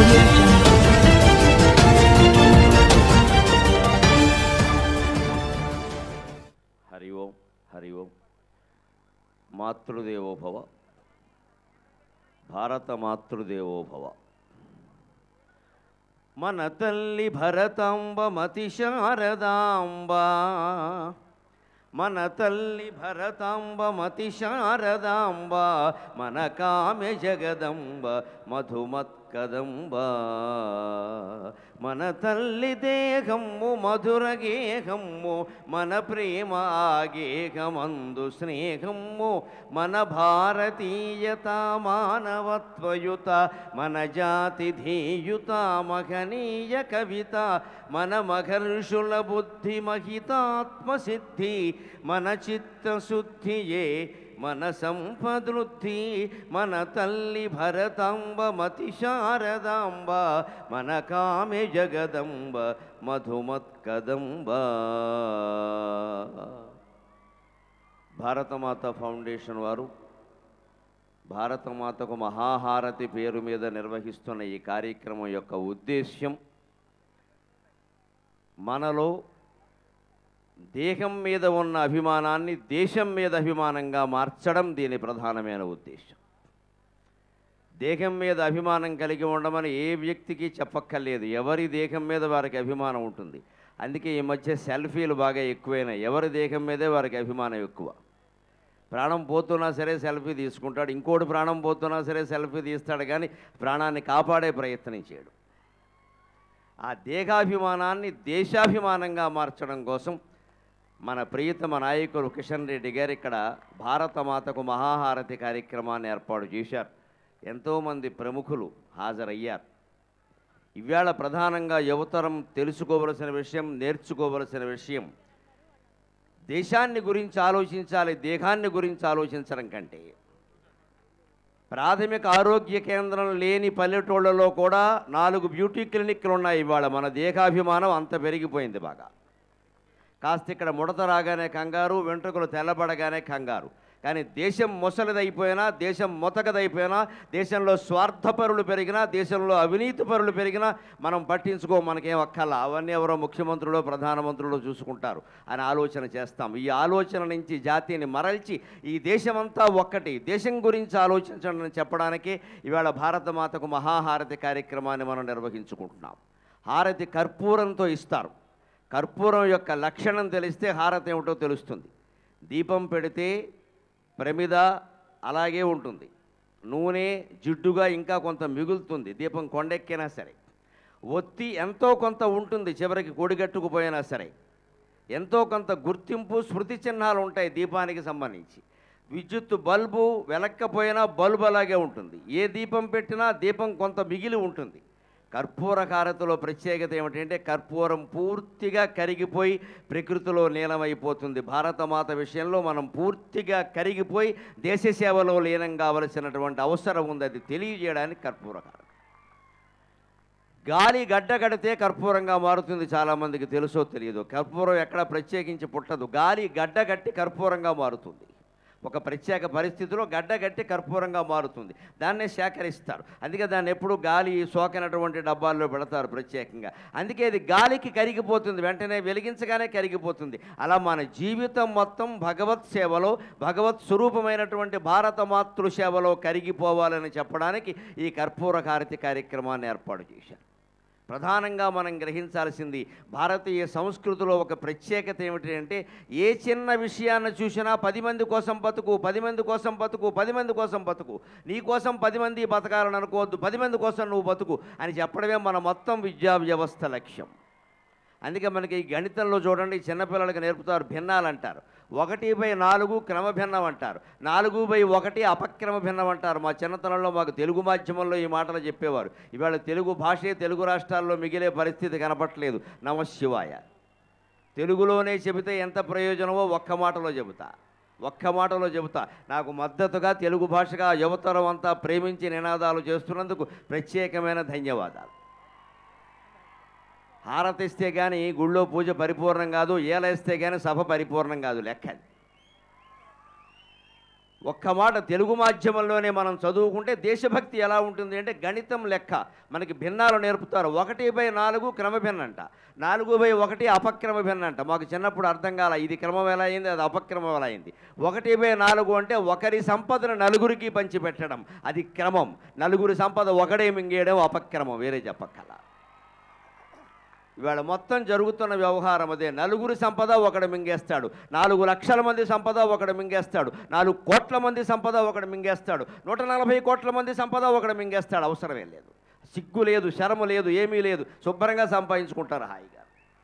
audio jungle. Hari ఓం హరి ఓం మాతృదేవో భవ భారత మాతృదేవో భవ మన తల్లి భరతాంబ మతి శారదాంబ మన తల్లి భరతాంబ మతి శారదాంబ మన కామె జగదంబ మధుమత్కదంబ మన తల్లి దేహము మధుర గేహము మన ప్రేమ ఆగేహమందు స్నేహము మన భారతీయత మానవత్వయుత మన జాతి ధేయుత మహనీయ కవిత మన మహర్షుల బుద్ధి మహితాత్మసిద్ధి మన చిత్తశుద్ధియే మన సంపదృద్ధి మన తల్లి భరతాంబ మతి శారదాంబ మన కామె జగదంబ మధుమత్కదంబ భారతమాత ఫౌండేషన్ వారు భారతమాతకు మహాహారతి పేరు మీద నిర్వహిస్తున్న ఈ కార్యక్రమం యొక్క ఉద్దేశ్యం మనలో దేహం మీద ఉన్న అభిమానాన్ని దేశం మీద అభిమానంగా మార్చడం దీని ప్రధానమైన ఉద్దేశం దేహం మీద అభిమానం కలిగి ఉండమని ఏ వ్యక్తికి చెప్పక్కర్లేదు ఎవరి దేహం మీద వారికి అభిమానం ఉంటుంది అందుకే ఈ మధ్య సెల్ఫీలు బాగా ఎక్కువైనాయి ఎవరి దేహం మీదే వారికి అభిమానం ఎక్కువ ప్రాణం పోతున్నా సరే సెల్ఫీ తీసుకుంటాడు ఇంకోటి ప్రాణం పోతున్నా సరే సెల్ఫీ తీస్తాడు కానీ ప్రాణాన్ని కాపాడే ప్రయత్నం చేయడు ఆ దేహాభిమానాన్ని దేశాభిమానంగా మార్చడం కోసం మన ప్రియతమ నాయకులు కిషన్ రెడ్డి గారు ఇక్కడ భారతమాతకు మహాహారతి కార్యక్రమాన్ని ఏర్పాటు చేశారు ఎంతోమంది ప్రముఖులు హాజరయ్యారు ఇవాళ ప్రధానంగా యువతరం తెలుసుకోవలసిన విషయం నేర్చుకోవలసిన విషయం దేశాన్ని గురించి ఆలోచించాలి దేహాన్ని గురించి ఆలోచించడం కంటే ప్రాథమిక ఆరోగ్య కేంద్రం లేని పల్లెటూళ్ళలో కూడా నాలుగు బ్యూటీ క్లినిక్లు ఉన్నాయి ఇవాళ మన దేహాభిమానం అంత పెరిగిపోయింది బాగా కాస్త ఇక్కడ ముడత రాగానే కంగారు వెంట్రుకలు తెల్లబడగానే కంగారు కానీ దేశం ముసలిదైపోయినా దేశం మొతకదైపోయినా దేశంలో స్వార్థపరులు పెరిగినా దేశంలో అవినీతి పరులు పెరిగినా మనం పట్టించుకో మనకేం అక్కర్లా అవన్నీ ఎవరో ముఖ్యమంత్రులు ప్రధానమంత్రులు చూసుకుంటారు అని ఆలోచన చేస్తాం ఈ ఆలోచన నుంచి జాతిని మరల్చి ఈ దేశమంతా ఒక్కటి దేశం గురించి ఆలోచించడం అని చెప్పడానికే ఇవాళ భారతమాతకు మహాహారతి కార్యక్రమాన్ని మనం నిర్వహించుకుంటున్నాం హారతి కర్పూరంతో ఇస్తారు కర్పూరం యొక్క లక్షణం తెలిస్తే హారతి ఏమిటో తెలుస్తుంది దీపం పెడితే ప్రమిద అలాగే ఉంటుంది నూనె జిడ్డుగా ఇంకా కొంత మిగులుతుంది దీపం కొండెక్కినా సరే ఒత్తి ఎంతో కొంత ఉంటుంది చివరికి కొడిగట్టుకుపోయినా సరే ఎంతో కొంత గుర్తింపు స్మృతి చిహ్నాలు ఉంటాయి దీపానికి సంబంధించి విద్యుత్ బల్బు వెలక్కపోయినా బల్బు అలాగే ఉంటుంది ఏ దీపం పెట్టినా దీపం కొంత మిగిలి ఉంటుంది కర్పూర హారతిలో ప్రత్యేకత ఏమిటంటే కర్పూరం పూర్తిగా కరిగిపోయి ప్రకృతిలో లీనమైపోతుంది భారతమాత విషయంలో మనం పూర్తిగా కరిగిపోయి దేశ సేవలో లీనం కావలసినటువంటి అవసరం ఉంది అది తెలియజేయడానికి కర్పూర హారతి గాలి గడ్డ కడితే కర్పూరంగా మారుతుంది చాలామందికి తెలుసో తెలియదు కర్పూరం ఎక్కడ ప్రత్యేకించి పుట్టదు గాలి గడ్డ కట్టి కర్పూరంగా మారుతుంది ఒక ప్రత్యేక పరిస్థితిలో గడ్డ కట్టి కర్పూరంగా మారుతుంది దాన్నే సేకరిస్తారు అందుకే దాన్ని ఎప్పుడు గాలి సోకినటువంటి డబ్బాల్లో పెడతారు ప్రత్యేకంగా అందుకే ఇది గాలికి కరిగిపోతుంది వెంటనే వెలిగించగానే కరిగిపోతుంది అలా మన జీవితం మొత్తం భగవత్ సేవలో భగవత్ స్వరూపమైనటువంటి భారత మాతృ సేవలో కరిగిపోవాలని చెప్పడానికి ఈ కర్పూర హారతి కార్యక్రమాన్ని ఏర్పాటు చేశారు ప్రధానంగా మనం గ్రహించాల్సింది భారతీయ సంస్కృతిలో ఒక ప్రత్యేకత ఏమిటి అంటే ఏ చిన్న విషయాన్ని చూసినా పది మంది కోసం బతుకు పది మంది కోసం బతుకు పది మంది కోసం బతుకు నీ కోసం పది మంది బతకాలని అనుకోవద్దు పది మంది కోసం నువ్వు బతుకు అని చెప్పడమే మన మొత్తం విద్యా వ్యవస్థ లక్ష్యం అందుకే మనకి ఈ గణితంలో చూడండి చిన్నపిల్లలకి నేర్పుతారు భిన్నాలు అంటారు ఒకటి బై నాలుగు క్రమ భిన్నం అంటారు నాలుగు బై ఒకటి అపక్రమ భిన్నం అంటారు మా చిన్నతనంలో మాకు తెలుగు మాధ్యమంలో ఈ మాటలు చెప్పేవారు ఇవాళ తెలుగు భాషే తెలుగు రాష్ట్రాల్లో మిగిలే పరిస్థితి కనపట్లేదు నమశివాయ తెలుగులోనే చెబితే ఎంత ప్రయోజనమో ఒక్క మాటలో చెబుతా ఒక్క మాటలో చెబుతా నాకు మద్దతుగా తెలుగు భాషగా యువతరం అంతా ప్రేమించి నినాదాలు చేస్తున్నందుకు ప్రత్యేకమైన ధన్యవాదాలు హారతిస్తే కానీ గుళ్ళో పూజ పరిపూర్ణం కాదు ఏలేస్తే కానీ సభ పరిపూర్ణం కాదు లెక్క అది ఒక్క మాట తెలుగు మాధ్యమంలోనే మనం చదువుకుంటే దేశభక్తి ఎలా ఉంటుంది అంటే గణితం లెక్క మనకి భిన్నాలు నేర్పుతారు ఒకటి బై నాలుగు క్రమభిన్నంట నాలుగు బై ఒకటి అపక్రమ భిన్నంట మాకు చిన్నప్పుడు అర్థం కాల ఇది క్రమం ఎలా అయింది అది అపక్రమం ఎలా అయింది ఒకటి బై నాలుగు అంటే ఒకరి సంపదను నలుగురికి పంచిపెట్టడం అది క్రమం నలుగురి సంపద ఒకడే మింగేయడం అపక్రమం వేరే చెప్పక్కల ఇవాళ మొత్తం జరుగుతున్న వ్యవహారం అదే నలుగురి సంపద ఒకడు మింగేస్తాడు నాలుగు లక్షల మంది సంపద ఒకడు మింగేస్తాడు నాలుగు కోట్ల మంది సంపద ఒకడు మింగేస్తాడు నూట నలభై కోట్ల మంది సంపద ఒకడు మింగేస్తాడు అవసరమే లేదు సిగ్గు లేదు శరము లేదు ఏమీ లేదు శుభ్రంగా సంపాదించుకుంటారు హాయిగా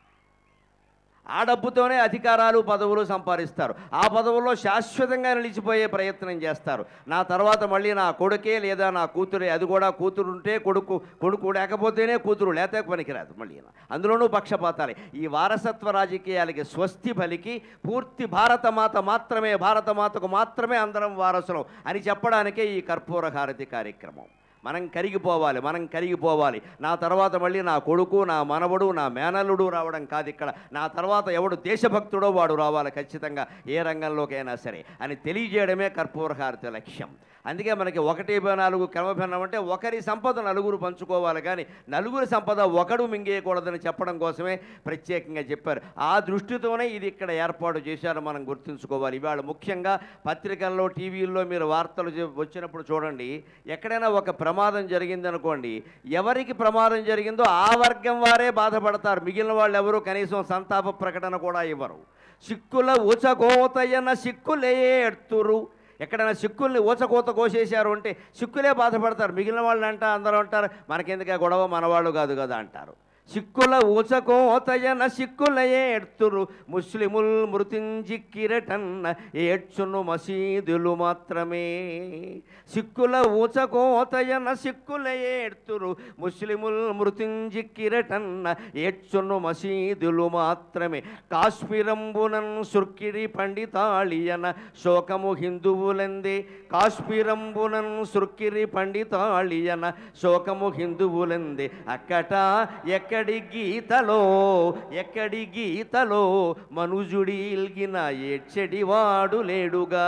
ఆ డబ్బుతోనే అధికారాలు పదవులు సంపాదిస్తారు ఆ పదవుల్లో శాశ్వతంగా నిలిచిపోయే ప్రయత్నం చేస్తారు నా తర్వాత మళ్ళీ నా కొడుకే లేదా నా కూతురే అది కూడా కూతురు ఉంటే కొడుకు కొడుకు లేకపోతేనే కూతురు లేతే పనికిరాదు మళ్ళీ అందులోనూ పక్షపాతాలే ఈ వారసత్వ రాజకీయాలకి స్వస్తి పలికి పూర్తి భారతమాత మాత్రమే భారతమాతకు మాత్రమే అందరం వారసులం అని చెప్పడానికే ఈ కర్పూర హారతి కార్యక్రమం మనం కరిగిపోవాలి మనం కరిగిపోవాలి నా తర్వాత మళ్ళీ నా కొడుకు నా మనవడు నా మేనల్లుడు రావడం కాదు ఇక్కడ నా తర్వాత ఎవడు దేశభక్తుడో వాడు రావాలి ఖచ్చితంగా ఏ రంగంలోకైనా సరే అని తెలియజేయడమే కర్పూరహారతి లక్ష్యం అందుకే మనకి ఒకటి బై నాలుగు క్రమభిన్నం అంటే ఒకరి సంపద నలుగురు పంచుకోవాలి కానీ నలుగురి సంపద ఒకడు మింగేయకూడదని చెప్పడం కోసమే ప్రత్యేకంగా చెప్పారు ఆ దృష్టితోనే ఇది ఇక్కడ ఏర్పాటు చేశారు మనం గుర్తుంచుకోవాలి ఇవాళ ముఖ్యంగా పత్రికల్లో టీవీల్లో మీరు వార్తలు చె- వచ్చినప్పుడు చూడండి ఎక్కడైనా ఒక ప్రమాదం జరిగిందనుకోండి ఎవరికి ప్రమాదం జరిగిందో ఆ వర్గం వారే బాధపడతారు మిగిలిన వాళ్ళు ఎవరు కనీసం సంతాప ప్రకటన కూడా ఇవ్వరు సిక్కుల ఊచకోతయన సిక్కులే ఎడుతురు ఎక్కడైనా సిక్కుల్ని ఊచకోత కోసేశారు అంటే సిక్కులే బాధపడతారు మిగిలిన వాళ్ళు అంట అందరూ అంటారు మనకెందుకే గొడవ మనవాళ్ళు కాదు కదా అంటారు సిక్కుల ఊచకోతయన సిక్కుల ఏడ్తురు ముస్లిముల్ మృతించి కిరటన్న ఏడ్చును మసీదులు మాత్రమే సిక్కుల ఊచకోతయన సిక్కుల ఏడ్తురు ముస్లిముల్ మృతించి కిరటన్న ఏడ్చును మసీదులు మాత్రమే కాశ్మీరంబునన్ సుర్కిరి పండితాళియన శోకము హిందువులందే కాశ్మీరంబునన్ సుర్కిరి పండితాళియన శోకము హిందువులందే అక్కట ఎక్కడి గీతలో ఎక్కడి గీతలో మనుజుడిల్గిన ఏడ్చెడివాడు లేడుగా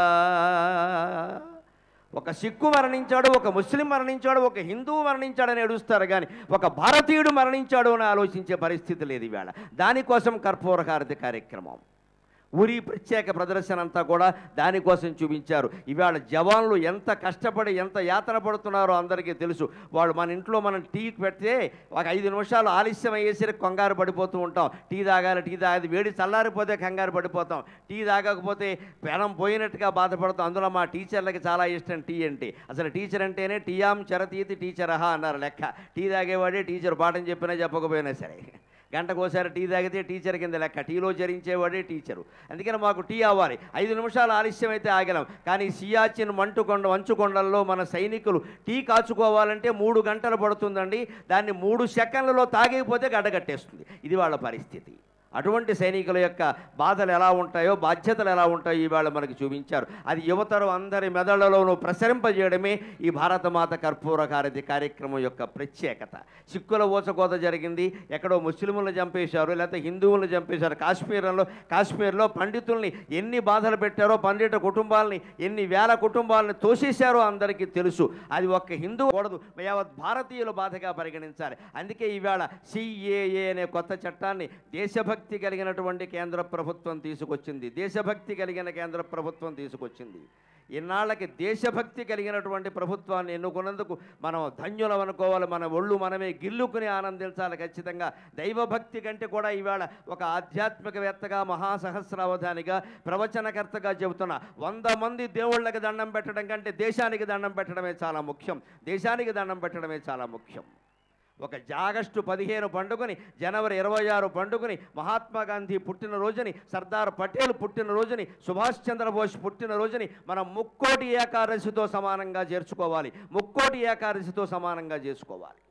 ఒక సిక్కు మరణించాడు ఒక ముస్లిం మరణించాడు ఒక హిందువు మరణించాడని ఏడుస్తారు కానీ ఒక భారతీయుడు మరణించాడు అని ఆలోచించే పరిస్థితి లేదు ఈవేళ దానికోసం కర్పూరహారతి కార్యక్రమం ఊరి ప్రత్యేక ప్రదర్శన అంతా కూడా దానికోసం చూపించారు ఇవాళ జవాన్లు ఎంత కష్టపడి ఎంత యాతన పడుతున్నారో అందరికీ తెలుసు వాళ్ళు మన ఇంట్లో మనం టీ పెడితే ఒక ఐదు నిమిషాలు ఆలస్యం అయ్యేసరికి కంగారు పడిపోతూ ఉంటాం టీ తాగాలి టీ తాగాలి వేడి చల్లారిపోతే కంగారు పడిపోతాం టీ తాగకపోతే పెనం పోయినట్టుగా బాధపడతాం అందులో మా టీచర్లకి చాలా ఇష్టం టీ అంటే అసలు టీచర్ అంటేనే టీయాం చరతీతి టీచరహా అన్నారు లెక్క టీ తాగేవాడే టీచర్ పాఠం చెప్పినా చెప్పకపోయినా సరే గంటకోసారి టీ తాగితే టీచర్ కింద లెక్క టీలో చరించేవాడే టీచరు అందుకని మాకు టీ అవ్వాలి ఐదు నిమిషాలు ఆలస్యం అయితే ఆగలం కానీ సియాచిన్ మంటుకొండ మంచుకొండల్లో మన సైనికులు టీ కాచుకోవాలంటే మూడు గంటలు పడుతుందండి దాన్ని మూడు సెకండ్లలో తాగకపోతే గడ్డగట్టేస్తుంది ఇది వాళ్ళ పరిస్థితి అటువంటి సైనికుల యొక్క బాధలు ఎలా ఉంటాయో బాధ్యతలు ఎలా ఉంటాయో ఇవాళ మనకి చూపించారు అది యువతరం అందరి మెదళ్లలోనూ ప్రసరింపజేయడమే ఈ భారతమాత కర్పూర హారతి కార్యక్రమం యొక్క ప్రత్యేకత సిక్కుల ఊచకోత జరిగింది ఎక్కడో ముస్లింలను చంపేశారు లేకపోతే హిందువులను చంపేశారు కాశ్మీరంలో కాశ్మీర్లో పండితుల్ని ఎన్ని బాధలు పెట్టారో పండిత కుటుంబాలని ఎన్ని వేల కుటుంబాలని తోసేశారో అందరికీ తెలుసు అది ఒక్క హిందువు కూడదు యావత్ భారతీయుల బాధగా పరిగణించాలి అందుకే ఈవేళ సిఏఏ అనే కొత్త చట్టాన్ని దేశభక్తి కలిగినటువంటి కేంద్ర ప్రభుత్వం తీసుకొచ్చింది దేశభక్తి కలిగిన కేంద్ర ప్రభుత్వం తీసుకొచ్చింది ఇన్నాళ్ళకి దేశభక్తి కలిగినటువంటి ప్రభుత్వాన్ని ఎన్నుకున్నందుకు మనం ధన్యులం అనుకోవాలి మన ఒళ్ళు మనమే గిల్లుకుని ఆనందించాలి ఖచ్చితంగా దైవభక్తి కంటే కూడా ఇవాళ ఒక ఆధ్యాత్మికవేత్తగా మహాసహస్రావధానిగా ప్రవచనకర్తగా చెబుతున్నా వంద మంది దేవుళ్ళకి దండం పెట్టడం కంటే దేశానికి దండం పెట్టడమే చాలా ముఖ్యం దేశానికి దండం పెట్టడమే చాలా ముఖ్యం ఒక ఆగస్టు పదిహేను పండుగని జనవరి ఇరవై ఆరు పండుగని మహాత్మా గాంధీ పుట్టినరోజుని సర్దార్ పటేల్ పుట్టినరోజుని సుభాష్ చంద్రబోస్ పుట్టినరోజుని మనం ముక్కోటి ఏకాదశితో సమానంగా చేర్చుకోవాలి ముక్కోటి ఏకాదశితో సమానంగా చేసుకోవాలి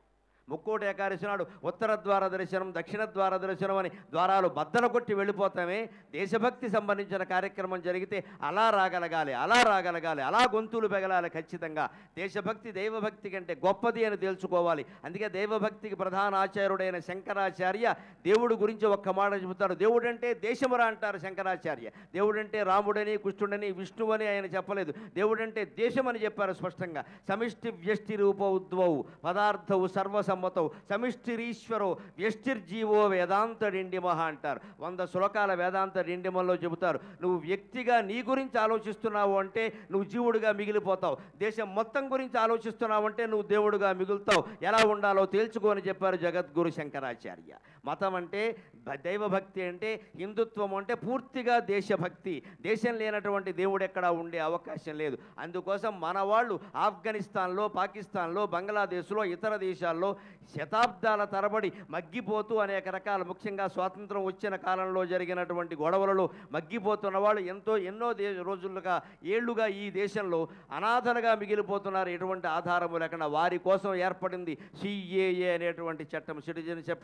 ముక్కోటి ఏకాదశి నాడు ఉత్తర ద్వార దర్శనం దక్షిణ ద్వార దర్శనం అని ద్వారాలు బద్దలు కొట్టి వెళ్ళిపోతామే దేశభక్తి సంబంధించిన కార్యక్రమం జరిగితే అలా రాగలగాలి అలా రాగలగాలి అలా గొంతులు పెగలాలి ఖచ్చితంగా దేశభక్తి దైవభక్తి కంటే గొప్పది అని తెలుసుకోవాలి అందుకే దైవభక్తికి ప్రధాన ఆచార్యుడైన శంకరాచార్య దేవుడు గురించి ఒక్క మాట చెబుతారు దేవుడంటే దేశమురా అంటారు శంకరాచార్య దేవుడంటే రాముడని కృష్ణుడని విష్ణువని ఆయన చెప్పలేదు దేవుడంటే దేశమని చెప్పారు స్పష్టంగా సమిష్టి వ్యష్టి రూప ఉద్వవు పదార్థవు సర్వసమ్మతవు సమిష్టిరీశ్వరో వ్యష్టిర్జీవో వేదాంత డిండిమహ అంటారు వంద శ్లోకాల వేదాంత డిండిమల్లో చెబుతారు నువ్వు వ్యక్తిగా నీ గురించి ఆలోచిస్తున్నావు అంటే నువ్వు జీవుడిగా మిగిలిపోతావు దేశం మొత్తం గురించి ఆలోచిస్తున్నావు అంటే నువ్వు దేవుడుగా మిగులుతావు ఎలా ఉండాలో తేల్చుకోని చెప్పారు జగద్గురు శంకరాచార్య మతం అంటే భ- దైవభక్తి అంటే హిందుత్వం అంటే పూర్తిగా దేశభక్తి దేశం లేనటువంటి దేవుడు ఎక్కడా ఉండే అవకాశం లేదు అందుకోసం మన వాళ్ళు ఆఫ్ఘనిస్తాన్లో పాకిస్తాన్లో బంగ్లాదేశ్లో ఇతర దేశాల్లో శతాబ్దాల తరబడి మగ్గిపోతూ అనేక రకాల ముఖ్యంగా స్వాతంత్రం వచ్చిన కాలంలో జరిగినటువంటి గొడవలలో మగ్గిపోతున్న వాళ్ళు ఎంతో ఎన్నో దే రోజులుగా ఏళ్లుగా ఈ దేశంలో అనాథలుగా మిగిలిపోతున్నారు ఎటువంటి ఆధారము లేకుండా వారి కోసం ఏర్పడింది సిఏఏ అనేటువంటి చట్టం సిటిజన్షిప్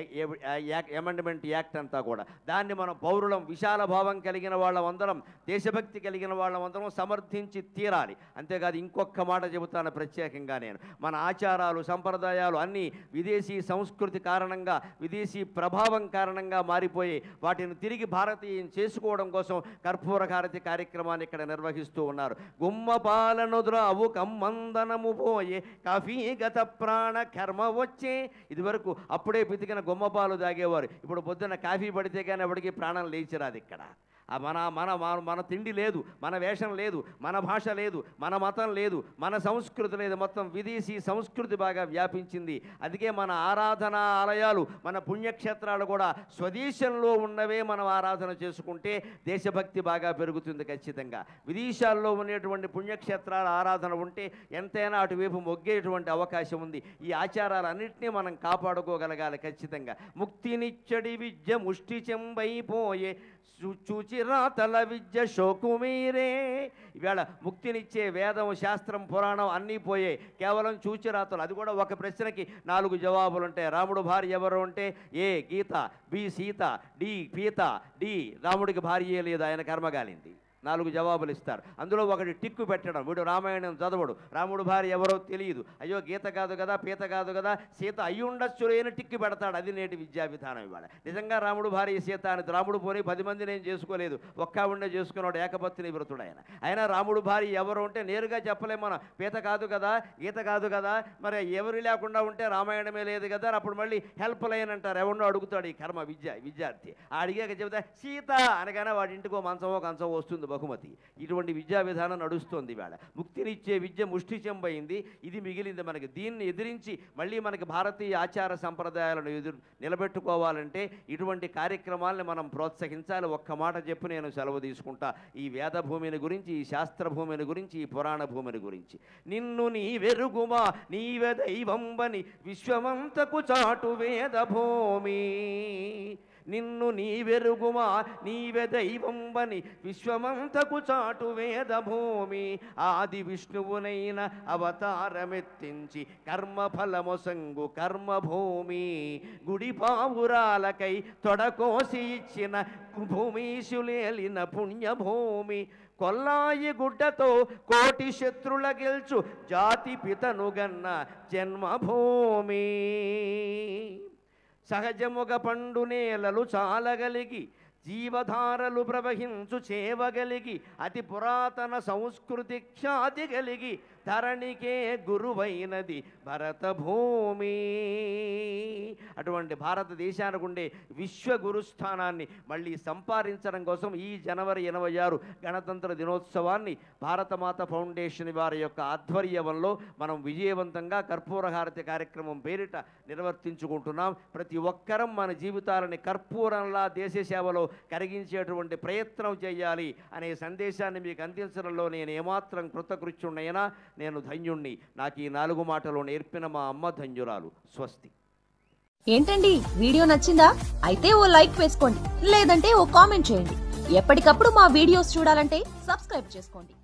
అమెండ్మెంట్ యాక్ట్ అంతా కూడా దాన్ని మనం పౌరులం విశాల భావం కలిగిన వాళ్ళమందరం దేశభక్తి కలిగిన వాళ్ళమందరం సమర్థించి తీరాలి అంతేకాదు ఇంకొక మాట చెబుతాను ప్రత్యేకంగా నేను మన ఆచారాలు సంప్రదాయాలు అన్నీ విదేశీ సంస్కృతి కారణంగా విదేశీ ప్రభావం కారణంగా మారిపోయి వాటిని తిరిగి భారతీయం చేసుకోవడం కోసం కర్పూర హారతి కార్యక్రమాన్ని ఇక్కడ నిర్వహిస్తూ ఉన్నారు గుమ్మ పాలనుద్రావు కమ్మందనము పోయే కాఫీ గత ప్రాణ కర్మ వచ్చే ఇదివరకు అప్పుడే పితికిన గుమ్మపాలు తాగేవారు ఇప్పుడు పొద్దున్న కాఫీ పడితే కానీ ఎవరికి ప్రాణం లేచిరాదు ఇక్కడ ఆ మన మన మన- మన తిండి లేదు మన వేషం లేదు మన భాష లేదు మన మతం లేదు మన సంస్కృతి లేదు మొత్తం విదేశీ సంస్కృతి బాగా వ్యాపించింది అందుకే మన ఆరాధన ఆలయాలు మన పుణ్యక్షేత్రాలు కూడా స్వదేశంలో ఉన్నవే మనం ఆరాధన చేసుకుంటే దేశభక్తి బాగా పెరుగుతుంది ఖచ్చితంగా విదేశాల్లో ఉండేటువంటి పుణ్యక్షేత్రాల ఆరాధన ఉంటే ఎంతైనా అటువైపు మొగ్గేటువంటి అవకాశం ఉంది ఈ ఆచారాలన్నింటినీ మనం కాపాడుకోగలగాలి ఖచ్చితంగా ముక్తినిచ్చడి విద్య ముష్టి చెంబైపోయే చూ- చూచి రాతల విద్య శోకుమీరే ఇవాళ ముక్తినిచ్చే వేదం శాస్త్రం పురాణం అన్నీ పోయే కేవలం చూచి రాతలు అది కూడా ఒక ప్రశ్నకి నాలుగు జవాబులు ఉంటాయి రాముడు భార్య ఎవరు అంటే A Geetha B Sita D పీత డి రాముడికి భార్య లేదు ఆయన కర్మగాలింది నాలుగు జవాబులు ఇస్తారు అందులో ఒకటి టిక్కు పెట్టడం వీడు రామాయణం చదవడు రాముడు భార్య ఎవరో తెలియదు అయ్యో గీత కాదు కదా పీత కాదు కదా సీత అయ్యి ఉండొచ్చు అని టిక్కు పెడతాడు అది నేటి విద్యా విధానం ఇవాళ నిజంగా రాముడు భార్య సీత అని రాముడు పోని పది మంది నేను చేసుకోలేదు ఒక్క ఉండే చేసుకున్నాడు ఏకపత్ని వ్రతుడు ఆయన అయినా రాముడు భార్య ఎవరు ఉంటే నేరుగా చెప్పలేము మనం పీత కాదు కదా గీత కాదు కదా మరి ఎవరు లేకుండా ఉంటే రామాయణమే లేదు కదా అప్పుడు మళ్ళీ హెల్ప్ లైన్ అంటారు ఎవరినో అడుగుతాడు ఈ కర్మ విద్య విద్యార్థి ఆ అడిగాక చెబుతా సీత అనగానే వాడి ఇంటికో మంచమో కంచమో వస్తుంది బహుమతి ఇటువంటి విద్యా విధానం నడుస్తోంది ఇవాళ ముక్తినిచ్చే విద్య ముష్టి చెంబయింది ఇది మిగిలింది మనకి దీన్ని ఎదిరించి మళ్ళీ మనకి భారతీయ ఆచార సంప్రదాయాలను ఎదురు నిలబెట్టుకోవాలంటే ఇటువంటి కార్యక్రమాలను మనం ప్రోత్సహించాలి ఒక్క మాట చెప్పి నేను సెలవు తీసుకుంటా ఈ వేద భూమిని గురించి ఈ శాస్త్ర భూమిని గురించి ఈ పురాణ భూమిని గురించి నిన్ను నీ వెరుగుమా నీవే దైవంబని విశ్వమంతకు చాటు వేద భూమి నిన్ను నీ వెరుగుమా నీవే దైవంబని విశ్వమంతకు చాటు వేద భూమి ఆది విష్ణువునైన అవతారమెత్తించి కర్మఫలమొసంగు కర్మభూమి గుడి పావురాలకై తొడకోసి ఇచ్చిన భూమీశులేలిన పుణ్యభూమి కొల్లాయి గుడ్డతో కోటి శత్రుల గెల్చు జాతి పితనుగన్న జన్మభూమి సహజముగ పండు నేలలు చాలగలిగి జీవధారలు ప్రవహించు చేవగలిగి అతి పురాతన సంస్కృతి ఖ్యాతి కలిగి ధరణికే గురువైనది భరత భూమి అటువంటి భారతదేశానికి ఉండే విశ్వ గురుస్థానాన్ని మళ్ళీ సంపాదించడం కోసం ఈ జనవరి ఎనభై ఆరు గణతంత్ర దినోత్సవాన్ని భారతమాత ఫౌండేషన్ వారి యొక్క ఆధ్వర్యంలో మనం విజయవంతంగా కర్పూర హారతి కార్యక్రమం పేరిట నిర్వర్తించుకుంటున్నాం ప్రతి ఒక్కరం మన జీవితాలని కర్పూరంలా దేశ సేవలో కరిగించేటువంటి ప్రయత్నం చేయాలి అనే సందేశాన్ని మీకు అందించడంలో నేను ఏమాత్రం కృతకృత్యున్నైనా నేను ధన్యుణ్ణి నాకు ఈ నాలుగు మాటలు నేర్పిన మా అమ్మ ధన్యురాలు స్వస్తి ఏంటండి వీడియో నచ్చిందా అయితే ఓ లైక్ వేసుకోండి లేదంటే ఓ కామెంట్ చేయండి ఎప్పటికప్పుడు మా వీడియోస్ చూడాలంటే సబ్స్క్రైబ్ చేసుకోండి